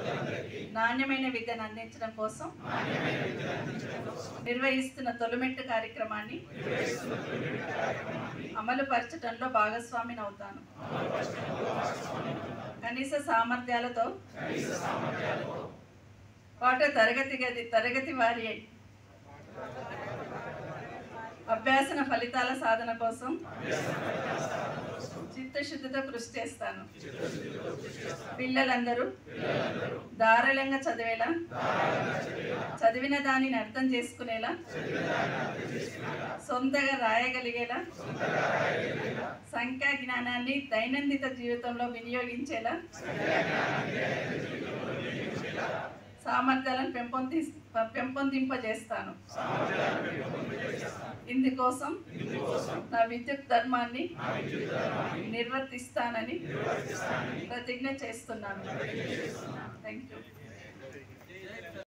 నాణ్యమైన విద్యను అందించడం కోసం నిర్వహిస్తున్న తొలిమెట్టు కార్యక్రమాన్ని అమలు పరచడంలో భాగస్వామిని అవుతాను కనీస సామర్థ్యాలతో పాటు తరగతి గది తరగతి వారి అభ్యాసన ఫలితాల సాధన కోసం చిత్తశుద్ధితో కృషి చేస్తాను పిల్లలందరూ ధారాళంగా చదివేలా చదివిన దానిని అర్థం చేసుకునేలా సొంతగా రాయగలిగేలా సంఖ్యా జ్ఞానాన్ని దైనందిన జీవితంలో వినియోగించేలా సామర్థ్యాలను పెంపొంది పెంపొందింపజేస్తాను ఇందుకోసం నా విద్యుత్ ధర్మాన్ని నిర్వర్తిస్తానని ప్రతిజ్ఞ చేస్తున్నాను థ్యాంక్ యూ